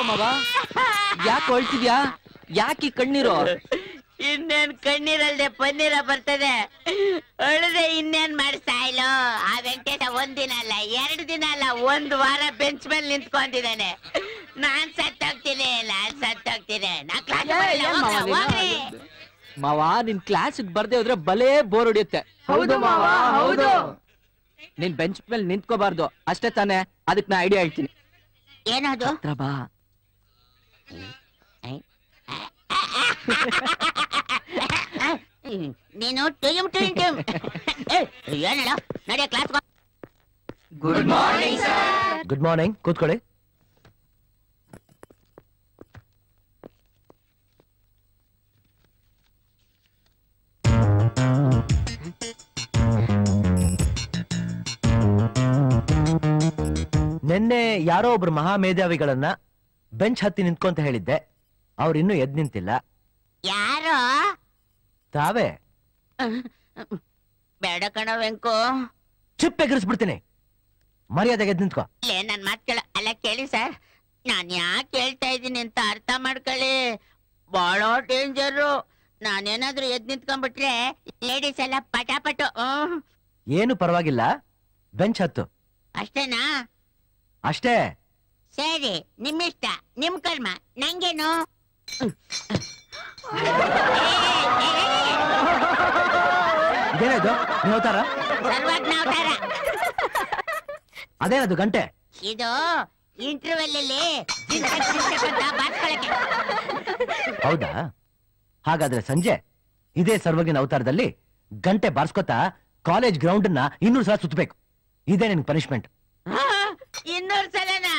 ಯಾಕೋ ಮಗ ಯಾಕೆ ಹೊಳ್ತಿದ್ಯಾ ಯಾಕೆ ಈ ಕಣ್ಣೀರು ಇನ್ನೇನ್ ಕಣ್ಣೀರಲ್ದೆ ಪನ್ನೀರ ಬರ್ತದೆ ಅಳದೆ ಇನ್ನೇನ್ ಮಾಡಿಸ್ತಾ ಇಲ್ಲೋ ಆ ವೆಂಕಟೇಶ ಒಂದ್ ದಿನ ಅಲ್ಲ ಎರಡು ದಿನ ಅಲ್ಲ ಒಂದ್ ವಾರ ಬೆಂಚ್ ಮೇಲೆ ನಿಂತ್ಕೊಂಡಿದ್ದಾನೆ ನಾನ್ ಸತ್ತೋಗ್ತೀನಿ ನಾನ್ ಸತ್ತೋಗ್ತೀನಿ ನಾ ಕ್ಲಾಸ್ ಏ, ಏನ್ ಮಾವ ನೀನು? ಮಾವ ನಿನ್ ಕ್ಲಾಸಿಗೆ ಬರ್ದೇ ಹೋದ್ರೆ ಬಲೇ ಬೋರ್ ಹೊಡಿಯುತ್ತೆ ಹೌದು ಮಾವ, ಹೌದು. ನೀನ್ ಬೆಂಚ್ ಮೇಲೆ ನಿಂತ್ಕೋಬಾರ್ದು ಅಷ್ಟೇ ತಾನೇ ಅದಕ್ ನಾ ಐಡಿಯಾ ಹೇಳ್ತೀನಿ ಏನದು ಹತ್ರ ಬಾ ನೀನು ಟುಯಮ್ ಟುಯಮ್ ಟುಯಮ್ ಏನಲ್ಲ ನಡಿಯ class good morning good morning ಕೂತ್ಕೊಳ್ಳಿ ನಿನ್ನೆ ಯಾರೋ ಒಬ್ರು ಮಹಾಮೇಧಾವಿಗಳನ್ನ ಬೆಂಚ್ ಹತ್ತಿ ನಿಂತ್ಕೊಂತ ಹೇಳಿದ್ದೆ ಅವ್ರಿನ್ನೂ ಎದ್ ನಿಂತಿಲ್ಲ ಯಾರೋ ತಾವೇ ಬೇಡ ಕಣ ವೆಂಕು ಚಿಪ್ ಎಗರಿಸ್ಬಿಡ್ತೀನಿ ಮರ್ಯಾದೆಗೆ ಎದ್ ನಿಂತ್ಕೋ ಲೇ ನನ್ ಮಾತ್ ಕೇಳ ಅಲ್ಲ ಕೇಳಿ ಸರ್ ನಾನ್ ಯಾಕೆ ಹೇಳ್ತಾ ಇದ್ದೀನಿ ಅಂತ ಅರ್ಥ ಮಾಡ್ಕೊಳ್ಳಿ ಬಹಳ ಡೇಂಜರು ನಾನೇನಾದ್ರೂ ಎದ್ ನಿಂತ್ಕೊಂಡ್ಬಿಟ್ರೆ ಲೇಡೀಸ್ ಎಲ್ಲ ಪಟಾಪಟು ಹ್ಮ್. ಏನು ಪರವಾಗಿಲ್ಲ ಬೆಂಚ್ ಹತ್ತು ಅಷ್ಟೇನಾ ಅಷ್ಟೇ ಸರಿ ನಿಮ್ಮಿಷ್ಟ ನಿಮ್ ಕರ್ಮ ನಂಗೇನು ಇದೇನದು ನೀವು ಅವತಾರ ಸರ್ವಜ್ಞ ಅವತಾರ ಅದೇನದು ಗಂಟೆ ಇದು ಇಂಟರ್ವೆಲ್ ಅಲ್ಲಿ ಜಿಂಕೆ ಜಿಂಕೆ ಅಂತ ಬಾರ್ಸ್ಕೊಳಕ್ಕೆ ಹೌದಾ ಹಾಗಾದ್ರೆ ಸಂಜೆ ಇದೇ ಸರ್ವಜ್ಞನ ಅವತಾರದಲ್ಲಿ ಗಂಟೆ ಬಾರ್ಸ್ಕೊತಾ ಕಾಲೇಜ್ ಗ್ರೌಂಡ್ ನ ಇನ್ನೂರು ಸಲ ಸುತ್ತಬೇಕು ಇದೇ ನಿನ್ ಪನಿಷ್ಮೆಂಟ್ ಆ, ಇನ್ನೂರ್ ಸಲನಾ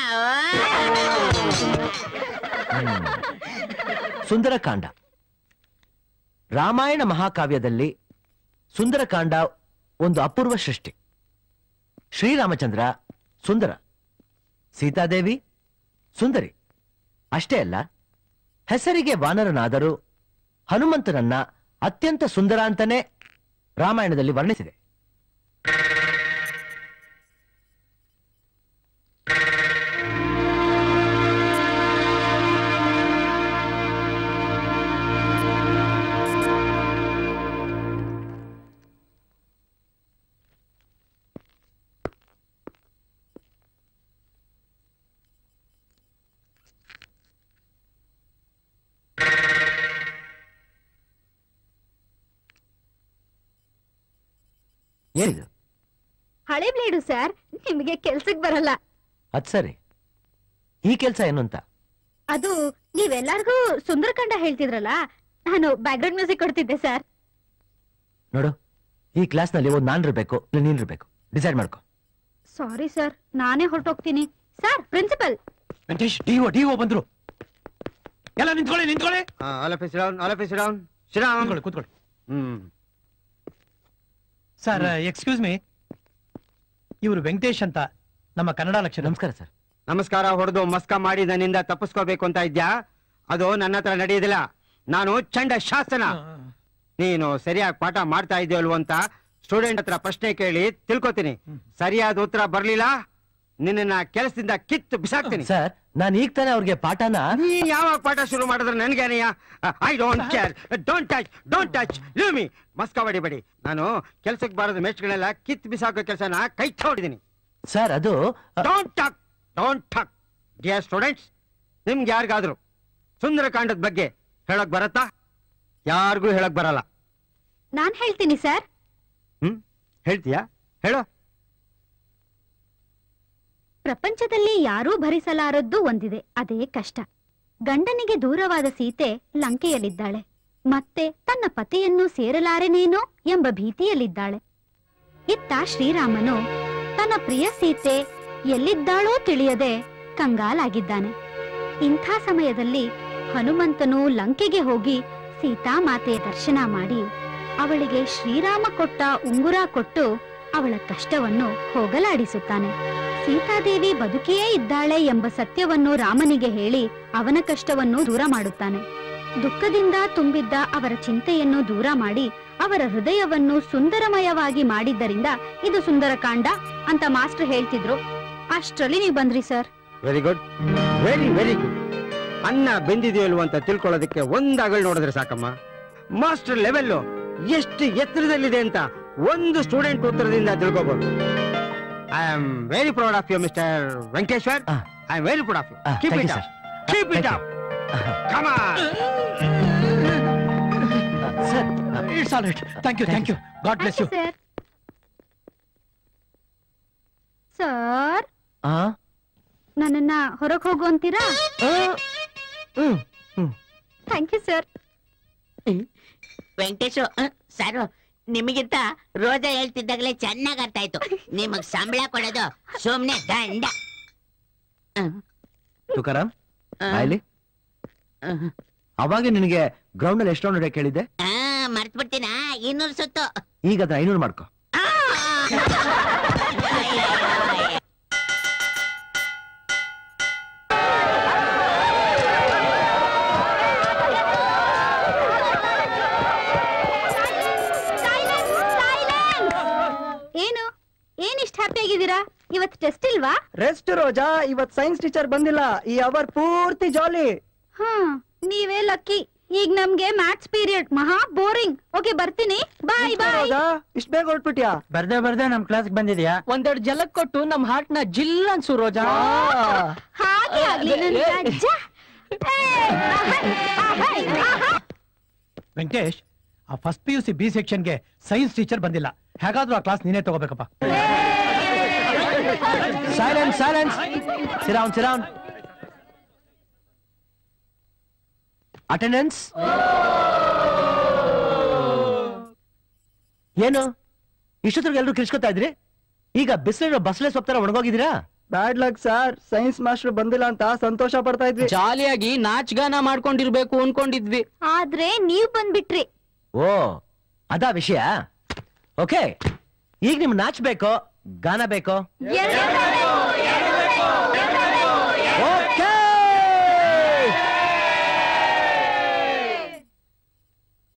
ಸುಂದರಕಾಂಡ ರಾಮಾಯಣ ಮಹಾಕಾವ್ಯದಲ್ಲಿ ಸುಂದರಕಾಂಡ ಒಂದು ಅಪೂರ್ವ ಸೃಷ್ಟಿ ಶ್ರೀರಾಮಚಂದ್ರ ಸುಂದರ ಸೀತಾದೇವಿ ಸುಂದರಿ ಅಷ್ಟೇ ಅಲ್ಲ ಹೆಸರಿಗೆ ವಾನರನಾದರೂ ಹನುಮಂತನನ್ನ ಅತ್ಯಂತ ಸುಂದರ ಅಂತಾನೆ ರಾಮಾಯಣದಲ್ಲಿ ವರ್ಣಿಸಿದೆ ಏನಿದು ಹಳೆ ಬ್ಲೇಡು ಸರ್ ನಿಮಗೆ ಕೆಲ್ಸಕ್ ಬರಲ್ಲ ಅದ್ ಸರಿ ಈ ಕೆಲ್ಸ ಏನು ಅಂತ ಅದು ನೀವೆಲ್ಲರಿಗೂ ಸುಂದರಕಾಂಡ ಹೇಳ್ತಿದ್ರಲ್ಲ ನಾನು ಬ್ಯಾಕ್ಗ್ರೌಂಡ್ ಮ್ಯೂಸಿಕ್ ಕೊಡ್ತಿದ್ದೆ ಸರ್ ನೋಡು ಈ ಕ್ಲಾಸ್ನಲ್ಲಿ ಒಂದು ನಾನಿರ್ಬೇಕು ಇಲ್ಲ ನೀನಿರ್ಬೇಕು ಡಿಸೈಡ್ ಮಾಡ್ಕೊ ಸಾರಿ ಸರ್ ನಾನೇ ಹೊರಟೋಗ್ತೀನಿ sir principal Venkatesh DO DO ಬಂದ್ರು ಎಲ್ಲ ನಿಂತ್ಕೊಳ್ಳಿ ನಿಂತ್ಕೊಳ್ಳಿ all of down all of down Sriram ಕೂತ್ಕೊಳ್ಳಿ ಕೂತ್ಕೊಳ್ಳಿ ಹ್ಮ್ ಸರ್ ಎಕ್ಸ್ಕ್ಯೂಸ್ ಮೀ ಇವರು ವೆಂಕಟೇಶ್ ಅಂತ ನಮ್ಮ ಕನ್ನಡ ಲೆಕ್ಚರ್ ನಮಸ್ಕಾರ ಸರ್ ನಮಸ್ಕಾರ ಹೊಡೆದು ಮಸ್ಕ ಮಾಡಿ ನನ್ನಿಂದ ತಪ್ಪಿಸ್ಕೋಬೇಕು ಅಂತ ಇದ್ಯಾ ಅದು ನನ್ನ ಹತ್ರ ನಡೆಯೋದಿಲ್ಲ ನಾನು ಚಂಡ ಶಾಸನ ನೀನು ಸರಿಯಾಗಿ ಪಾಠ ಮಾಡ್ತಾ ಇದೆಯಲ್ವ ಅಂತ ಸ್ಟೂಡೆಂಟ್ ಹತ್ರ ಪ್ರಶ್ನೆ ಕೇಳಿ ತಿಳ್ಕೊತೀನಿ ಸರಿಯಾದ ಉತ್ತರ ಬರ್ಲಿಲ್ಲ ನಿನ್ನ ಕೆಲಸದಿಂದ ಕಿತ್ತು ಬಿಸಾಕ್ತೀನಿ ಸರ್ ನಾನು ಈಗ ತಾನೇ ಅವ್ರಿಗೆ ಪಾಠನ ನೀ ಯಾವಾಗ ಪಾಠ ಶುರು ಮಾಡಿದ್ರೆ ನನಗೇನೆಯ I don't care don't touch don't touch leave me ಮಸ್ಕ ಹೊಡಿಬೇಡಿ ನಾನು ಕೆಲ್ಸಕ್ಕೆ ಬಾರದ ಮೇಷ್ಗಳೆಲ್ಲ ಕಿತ್ತು ಬಿಸಾಕೋ ಕೆಲಸನ ಕೈ ಹೊಡಿದೀನಿ ಸರ್ ಅದು don't talk don't talk dear students ನಿಮ್ಗೆ ಯಾರಿಗಾದ್ರು ಸುಂದರಕಾಂಡದ ಬಗ್ಗೆ ಹೇಳಕ್ ಬರತ್ತಾ ಯಾರಿಗೂ ಹೇಳಕ್ ಬರಲ್ಲ ನಾನ್ ಹೇಳ್ತೀನಿ ಸರ್ ಹ್ಮ್ ಹೇಳ್ತೀಯಾ ಹೇಳು ಪ್ರಪಂಚದಲ್ಲಿ ಯಾರೂ ಭರಿಸಲಾರದ್ದು ಒಂದಿದೆ ಅದೇ ಕಷ್ಟ ಗಂಡನಿಗೆ ದೂರವಾದ ಸೀತೆ ಲಂಕೆಯಲ್ಲಿದ್ದಾಳೆ ಮತ್ತೆ ತನ್ನ ಪತಿಯನ್ನು ಸೇರಲಾರೆನೇನೋ ಎಂಬ ಭೀತಿಯಲ್ಲಿದ್ದಾಳೆ ಇತ್ತ ಶ್ರೀರಾಮನು ತನ್ನ ಪ್ರಿಯ ಸೀತೆ ಎಲ್ಲಿದ್ದಾಳೋ ತಿಳಿಯದೆ ಕಂಗಾಲಾಗಿದ್ದಾನೆ ಇಂಥ ಸಮಯದಲ್ಲಿ ಹನುಮಂತನು ಲಂಕೆಗೆ ಹೋಗಿ ಸೀತಾಮಾತೆಯ ದರ್ಶನ ಮಾಡಿ ಅವಳಿಗೆ ಶ್ರೀರಾಮ ಕೊಟ್ಟ ಉಂಗುರ ಕೊಟ್ಟು ಅವಳ ಕಷ್ಟವನ್ನು ಹೋಗಲಾಡಿಸುತ್ತಾನೆ ಸೀತಾದೇವಿ ಬದುಕಿಯೇ ಇದ್ದಾಳೆ ಎಂಬ ಸತ್ಯವನ್ನು ರಾಮನಿಗೆ ಹೇಳಿ ಅವನ ಕಷ್ಟವನ್ನು ದೂರ ಮಾಡುತ್ತಾನೆ ದುಃಖದಿಂದ ತುಂಬಿದ್ದ ಅವರ ಚಿಂತೆಯನ್ನು ದೂರ ಮಾಡಿ ಅವರ ಹೃದಯವನ್ನು ಸುಂದರಮಯವಾಗಿ ಮಾಡಿದ್ದರಿಂದ ಇದು ಸುಂದರಕಾಂಡ ಅಂತ ಮಾಸ್ಟರ್ ಹೇಳ್ತಿದ್ರು ಅಷ್ಟ್ರಲ್ಲಿ ನೀವು ಬಂದ್ರಿ sir very good very very good ಅನ್ನ ಬೆಂದಿದೆಯೋ ಇಲ್ವೋ ಅಂತ ತಿಳ್ಕೊಳ್ಳೋದಕ್ಕೆ ಒಂದಾಗಲ್ ನೋಡಿದ್ರೆ ಸಾಕಮ್ಮ ಮಾಸ್ಟರ್ ಲೆವೆಲ್ ಎಷ್ಟು ಎತ್ತರದಲ್ಲಿದೆ ಅಂತ ಒಂದು ಸ್ಟೂಡೆಂಟ್ ಉತ್ತರದಿಂದ ತಿಳ್ಕೋಬಹುದು I am very proud of you mister Venkateshwar ah. I am very proud of you ah, keep thank it you, up sir. Keep it Thank up come sir it's all right thank you thank you God bless you sir sir ಆ ನನ್ನನ್ನ ಹೊರಗ್ ಹೋಗು ಅಂತೀರಾ ಆ, hmm hmm thank you sir Venkatesh sir ನಿಮಗಿಂತ ರೋಜಾ ಹೇಳ್ತಿದ್ದಾಗಲೇ ಚೆನ್ನಾಗ್ ಅರ್ಥ ಆಯ್ತು ನಿಮಗ್ ಸಂಬಳ ಕೊಡೋದು ಸುಮ್ನೆ ದಂಡ ತುಕಾರಾಮ್ ಆ, ಬಾಯ್ಲಿ ಆ, ಅವಾಗ ನಿನಗೆ ಗ್ರೌಂಡ್ ಅಲ್ಲಿ ಎಷ್ಟು ರೌಂಡ್ ಕೇಳಿದ್ದೆ ಆ, ಮರ್ತ್ಬಿಡ್ತೀನಾ ಇನ್ನೂರು ಸುತ್ತು ಈಗ ಅದನ್ನ ಐನೂರು ಮಾಡ್ಕೊ ಆ! ಏನು ಏನ್ ಇಷ್ಟ ಹ್ಯಾಪಿ ಆಗಿದ್ದೀರಾ ಇವತ್ತು ಟೆಸ್ಟ್ ಇಲ್ವಾ ರೆಸ್ಟ್ ರೋಜಾ ಇವತ್ ಸೈನ್ಸ್ ಟೀಚರ್ ಬಂದಿಲ್ಲ ಈ ಅವರ್ ಪೂರ್ತಿ ಜಾಲಿ ಹಾ ನೀವೇ ಲಕ್ಕಿ ಈಗ ನಮ್ಗೆ ಮ್ಯಾಥ್ಸ್ ಪೀರಿಯಡ್ ಮಹಾ ಬೋರಿಂಗ್ ಓಕೆ ಬರ್ತೀನಿ ಬಾಯ್ ಬಾಯ್ ರೋಜಾ ಇಷ್ಟ ಬೇಗ ಹೊರಟ್ಬಿಟ್ಯಾ ಬರ್ದೆ ಬರ್ದೆ ನಮ್ ಕ್ಲಾಸ್ ಬಂದಿದ್ಯಾ ಒಂದೆರಡು ಜಲಕ್ ಕೊಟ್ಟು ನಮ್ ಹಾರ್ಟ್ ನ ಜಿಲ್ ಅನ್ಸು ರೋಜಾ ಹಾಗೆ ಆಗ್ಲಿ ನನ್ ರಾಜ. ಏ, ಆಹಾ, ಆಹಾ, ಆಹಾ. ವೆಂಕಟೇಶ್ ಆ first P U C B ಸೆಕ್ಷನ್ಗೆ ಸೈನ್ಸ್ ಟೀಚರ್ ಬಂದಿಲ್ಲ ಹೇಗಾದ್ರೂ ಆ ಕ್ಲಾಸ್ ನೀನೇ ತಗೋಬೇಕಪ್ಪ ಸೈಲೆನ್ಸ್ ಸೈಲೆನ್ಸ್ ಸಿರೌನ್ ಸಿರೌನ್ ಅಟೆಂಡೆನ್ಸ್ ಏನು ಇಷ್ಟೊತ್ತಿಗೆ ಎಲ್ಲರೂ ಕಿರ್ಚ್ಕೊತಾ ಇದ್ರಿ ಈಗ ಬಿಸಿಲಿರೋ ಬಸ್ಲೆ ಸೊಪ್ತರ ಒಣಗೋಗಿದ್ದೀರಾ bad luck sir science master ಬಂದಿಲ್ಲ ಅಂತ ಸಂತೋಷ ಪಡ್ತಾ ಇದ್ವಿ ಜಾಲಿಯಾಗಿ ನಾಚ್ಗಾನ ಮಾಡ್ಕೊಂಡಿರ್ಬೇಕು ಅನ್ಕೊಂಡಿದ್ವಿ ಆದ್ರೆ ನೀವ್ ಬಂದ್ಬಿಟ್ರಿ ಓ ಅದಾ ವಿಷಯ ಓಕೆ ಈಗ ನಿಮ್ ನಾಚ್ ಬೇಕೋ ಗಾನ ಬೇಕೋ ಎರಡೇ